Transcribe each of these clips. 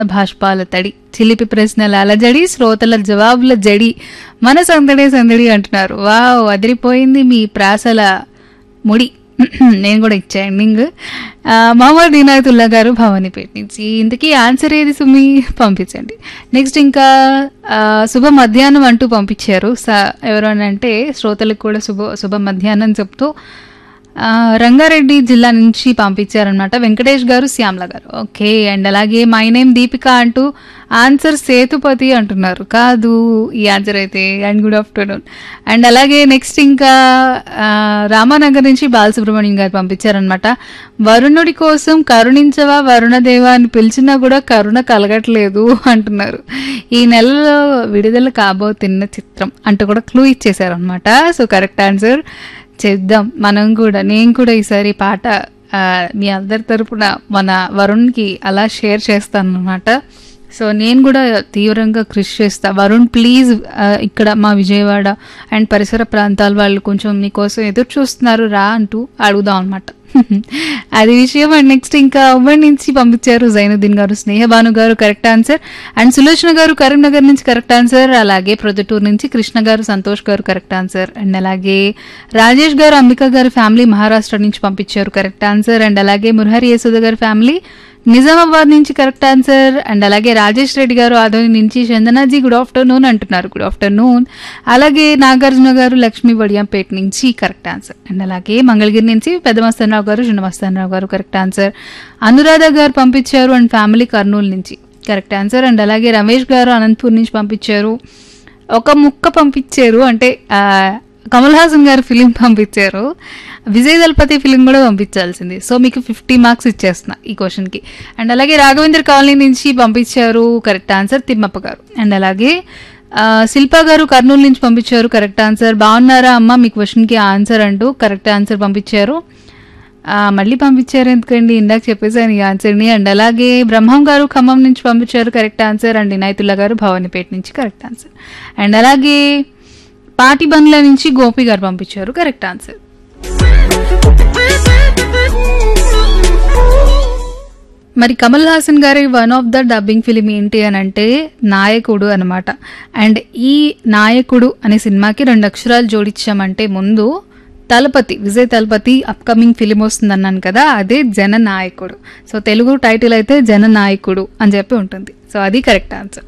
భాష్పాల తడి చిలిపి ప్రశ్నల అలజడి శ్రోతల జవాబుల జడి మన సందడి సందడి అంటున్నారు వావ్ అదిరిపోయింది మీ ప్రాసల ముడి నేను కూడా ఇచ్చా ఎండింగ్ మహమ్మద్ ఇనాయతుల్లా గారు భవానీపేట నుంచి ఇంతకీ ఆన్సర్ ఏది సుమి పంపించండి నెక్స్ట్ ఇంకా ఆ, శుభ మధ్యాహ్నం అంటూ పంపించారు స ఎవరు అని అంటే శ్రోతలకు కూడా శుభ శుభ మధ్యాహ్నం చెప్తూ ఆ, రంగారెడ్డి జిల్లా నుంచి పంపించారనమాట వెంకటేష్ గారు శ్యామల గారు ఓకే అండ్ అలాగే మై నేమ్ దీపిక అంటూ ఆన్సర్ సేతుపతి అంటున్నారు కాదు ఈ ఆన్సర్ అయితే అండ్ గుడ్ ఆఫ్టర్నూన్ అండ్ అలాగే నెక్స్ట్ ఇంకా ఆ, రామానగర్ నుంచి బాలసుబ్రహ్మణ్యం గారు పంపించారనమాట వరుణుడి కోసం కరుణించవా వరుణదేవా అని పిలిచినా కూడా కరుణ కలగట్లేదు అంటున్నారు ఈ నెలలో విడుదల కాబోతున్న చిత్రం అంటూ కూడా క్లూ ఇచ్చేసారనమాట సో కరెక్ట్ ఆన్సర్ చేద్దాం మనం కూడా నేను కూడా ఈసారి పాట ఆ, మీ అందరి తరపున మన వరుణ్కి అలా షేర్ చేస్తాను అనమాట సో నేను కూడా తీవ్రంగా కృషి చేస్తా వరుణ్ ప్లీజ్ ఆ, ఇక్కడ మా విజయవాడ అండ్ పరిసర ప్రాంతాల వాళ్ళు కొంచెం మీకోసం ఎదురు చూస్తున్నారు రా అంటూ అడుగుదాం అనమాట అది విషయం అండ్ నెక్స్ట్ ఇంకా ఉమ్మడి నుంచి పంపించారు జైనుద్దీన్ గారు స్నేహభాను గారు కరెక్ట్ ఆన్సర్ అండ్ సులోచన గారు కరీంనగర్ నుంచి కరెక్ట్ ఆన్సర్ అలాగే ప్రొద్దుటూరు నుంచి కృష్ణ గారు సంతోష్ గారు కరెక్ట్ ఆన్సర్ అండ్ అలాగే రాజేష్ గారు అంబిక గారు ఫ్యామిలీ మహారాష్ట్ర నుంచి పంపించారు కరెక్ట్ ఆన్సర్ అండ్ అలాగే మురహరి యశోద గారి ఫ్యామిలీ నిజామాబాద్ నుంచి కరెక్ట్ ఆన్సర్ అండ్ అలాగే రాజేష్ రెడ్డి గారు ఆదోని నుంచి చందనాజీ గుడ్ ఆఫ్టర్నూన్ అంటున్నారు గుడ్ ఆఫ్టర్నూన్ అలాగే నాగార్జున గారు లక్ష్మీ వడియంపేట నుంచి కరెక్ట్ ఆన్సర్ అండ్ అలాగే మంగళగిరి నుంచి పెద్దమస్తానరావు గారు చిన్నమస్తానరావు గారు కరెక్ట్ ఆన్సర్ అనురాధ గారు పంపించారు అండ్ ఫ్యామిలీ కర్నూలు నుంచి కరెక్ట్ ఆన్సర్ అండ్ అలాగే రమేష్ గారు అనంతపూర్ నుంచి పంపించారు ఒక ముక్క పంపించారు అంటే ఆ, కమల్ హాసన్ గారు ఫిలిం పంపించారు విజయ్ దళపతి ఫిలిం కూడా పంపించాల్సింది సో మీకు ఫిఫ్టీ మార్క్స్ ఇచ్చేస్తున్నా ఈ క్వశ్చన్కి అండ్ అలాగే రాఘవేంద్ర కాలనీ నుంచి పంపించారు కరెక్ట్ ఆన్సర్ తిమ్మప్ప గారు అండ్ అలాగే ఆ, శిల్ప గారు కర్నూలు నుంచి పంపించారు కరెక్ట్ ఆన్సర్ బాగున్నారా అమ్మ మీ క్వశ్చన్కి ఆన్సర్ అంటూ కరెక్ట్ ఆన్సర్ పంపించారు ఆ, మళ్ళీ పంపించారు ఎందుకండి ఇందాక చెప్పేసాను ఈ ఆన్సర్ని అండ్ అలాగే బ్రహ్మం గారు ఖమ్మం నుంచి పంపించారు కరెక్ట్ ఆన్సర్ అండ్ ఇనాయతుల్లా గారు భవానీపేట నుంచి కరెక్ట్ ఆన్సర్ అండ్ అలాగే పాటి బండ్ల నుంచి గోపి గారు పంపించారు కరెక్ట్ ఆన్సర్ మరి కమల్ హాసన్ గారి one of the dubbing film ఏంటి అని అంటే నాయకుడు అనమాట అండ్ ఈ నాయకుడు అనే సినిమాకి రెండు అక్షరాలు జోడించామంటే ముందు తలపతి విజయ్ తలపతి అప్కమింగ్ ఫిలిం వస్తుంది అన్నాను కదా అదే జననాయకుడు సో తెలుగు టైటిల్ అయితే జననాయకుడు అని చెప్పి ఉంటుంది సో అది కరెక్ట్ ఆన్సర్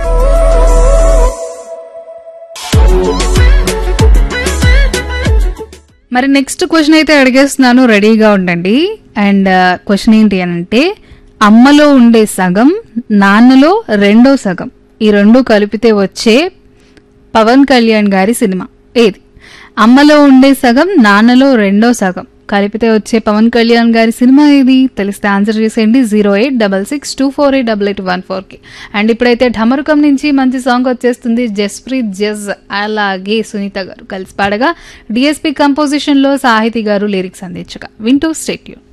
మరి నెక్స్ట్ క్వశ్చన్ అయితే అడిగేస్తున్నాను రెడీగా ఉండండి అండ్ క్వశ్చన్ ఏంటి అని అంటే అమ్మలో ఉండే సగం నాన్నలో రెండో సగం ఈ రెండు కలిపితే వచ్చే పవన్ కళ్యాణ్ గారి సినిమా ఏది అమ్మలో ఉండే సగం నాన్నలో రెండో సగం కలిపితే వచ్చే పవన్ కళ్యాణ్ గారి సినిమా ఏది తెలిస్తే ఆన్సర్ చేసేయండి zero eight double six two four eight double eight one ఫోర్కి అండ్ ఇప్పుడైతే ఢమరుకం నుంచి మంచి సాంగ్ వచ్చేస్తుంది జస్ప్రీత్ జజ్ అలాగే సునీత గారు కలిసి పాడగా డిఎస్పి కంపోజిషన్లో సాహితీ గారు లిరిక్స్ అందించగా వింటూ స్టేట్యూన్